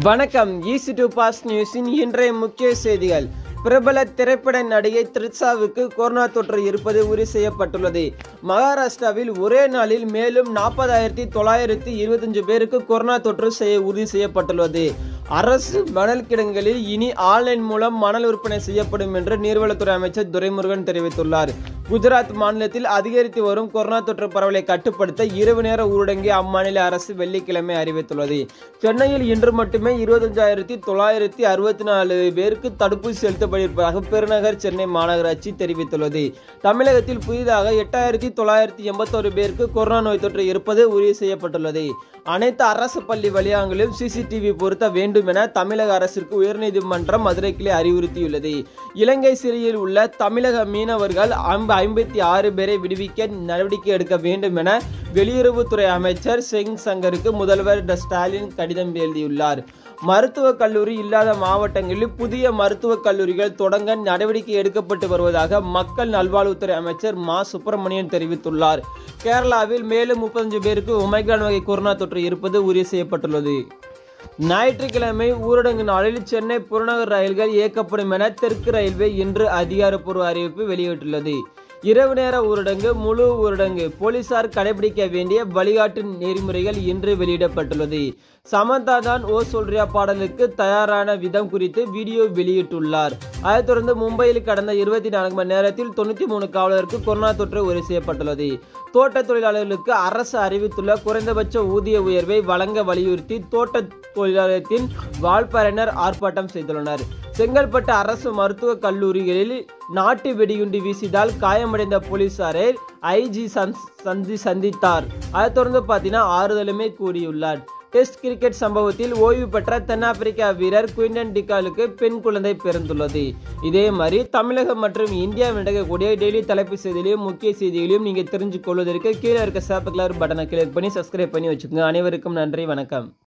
வணக்கம் easy to pass நியூஸின் இன்றைய முக்கிய செய்திகள் பிரபல திரைப்பட நடிகை த்ரிஷாவுக்கு கொரோனா தொற்று இருப்பது உறுதி செய்யப்பட்டுள்ளது மகாராஷ்டிராவில் ஒரே நாளில் மேலும் நாற்பதாயிரத்தி தொள்ளாயிரத்தி இருபத்தஞ்சு பேருக்கு கொரோனா தொற்று செய்ய உறுதி செய்யப்பட்டுள்ளது அரசு மணல் கிடங்களில் இனி ஆன்லைன் மூலம் மணல் விற்பனை செய்யப்படும் என்று நீர்வளத்துறை அமைச்சர் துரைமுருகன் தெரிவித்துள்ளார் குஜராத் மாநிலத்தில் அதிகரித்து வரும் கொரோனா தொற்று பரவலை கட்டுப்படுத்த இரவு நேர ஊரடங்கை அம்மாநில அரசு வெள்ளிக்கிழமை அறிவித்துள்ளது சென்னையில் இன்று மட்டுமே இருபத்தஞ்சாயிரத்தி தொள்ளாயிரத்தி அறுபத்தி நாலு பேருக்கு தடுப்பூசி செலுத்தப்பட்டிருப்பதாக பெருநகர் சென்னை மாநகராட்சி தெரிவித்துள்ளது தமிழகத்தில் புதிதாக எட்டாயிரத்தி தொள்ளாயிரத்தி எண்பத்தோரு பேருக்கு கொரோனா நோய் தொற்று இருப்பது உறுதி செய்யப்பட்டுள்ளது அனைத்து அரசு பள்ளி வழியாங்களிலும் சிசிடிவி பொருத்த வேண்டும் என தமிழக அரசிற்கு உயர்நீதிமன்றம் மதுரை கிளை அறிவுறுத்தியுள்ளது இலங்கை சிறையில் உள்ள தமிழக மீனவர்கள் ஐம்பத்தி ஆறு பேரை விடுவிக்க நடவடிக்கை எடுக்க வேண்டும் என வெளியுறவுத்துறை அமைச்சர் செங் சங்கருக்கு முதல்வர் ட ஸ்டாலின் கடிதம் எழுதியுள்ளார் மருத்துவக் கல்லூரி இல்லாத மாவட்டங்களில் புதிய மருத்துவக் கல்லூரிகள் தொடங்க நடவடிக்கை எடுக்கப்பட்டு வருவதாக மக்கள் நல்வாழ்வுத்துறை அமைச்சர் மா சுப்பிரமணியன் தெரிவித்துள்ளார் கேரளாவில் மேலும் முப்பத்தஞ்சு பேருக்கு ஒமைகான் வகை கொரோனா தொற்று இருப்பது உறுதி செய்யப்பட்டுள்ளது ஞாயிற்றுக்கிழமை ஊரடங்கு நாளில் சென்னை புறநகர் ரயில்கள் இயக்கப்படும் என தெற்கு ரயில்வே இன்று அதிகாரப்பூர்வ அறிவிப்பு வெளியிட்டுள்ளது இரவு நேர ஊரடங்கு முழு ஊரடங்கு போலீசார் கடைபிடிக்க வேண்டிய வழிகாட்டு நெறிமுறைகள் இன்று வெளியிடப்பட்டுள்ளது சமந்தா தான் ஓ சொல்றியா பாடலுக்கு தயாரான விதம் குறித்து வீடியோ வெளியிட்டுள்ளார் அதைத் தொடர்ந்து மும்பையில் கடந்த இருபத்தி நான்கு மணி நேரத்தில் தொண்ணூற்றி மூணு காவலருக்கு கொரோனா தொற்று உறுதி செய்யப்பட்டுள்ளது தோட்ட தொழிலாளர்களுக்கு அரசு அறிவித்துள்ள குறைந்தபட்ச ஊதிய உயர்வை வழங்க வலியுறுத்தி தோட்ட தொழிலாளத்தின் வாழ்ப்பறையினர் ஆர்ப்பாட்டம் செய்துள்ளனர் செங்கல்பட்டு அரசு மருத்துவக் கல்லூரிகளில் நாட்டு வெடிகுண்டு வீசியதால் காயமடைந்த போலீசாரை ஐஜி சந்தி சந்தித்தார் அதைத் தொடர்ந்து பார்த்தீங்கன்னா ஆறுதலுமே கூறியுள்ளார் டெஸ்ட் கிரிக்கெட் சம்பவத்தில் ஓய்வு பெற்ற தென்னாப்பிரிக்கா வீரர் குயின்டன் டிகாலுக்கு பெண் குழந்தை பிறந்துள்ளது இதே மாதிரி தமிழகம் மற்றும் இந்தியா நடக்கக்கூடிய டெய்லி தலைப்பு செய்திகளையும் முக்கிய செய்திகளையும் நீங்கள் தெரிஞ்சு கொள்வதற்கு கீழே இருக்க சேப்ப கலர் பட்டனை கிளிக் பண்ணி சப்ஸ்கிரைப் பண்ணி வச்சுக்கோங்க அனைவருக்கும் நன்றி வணக்கம்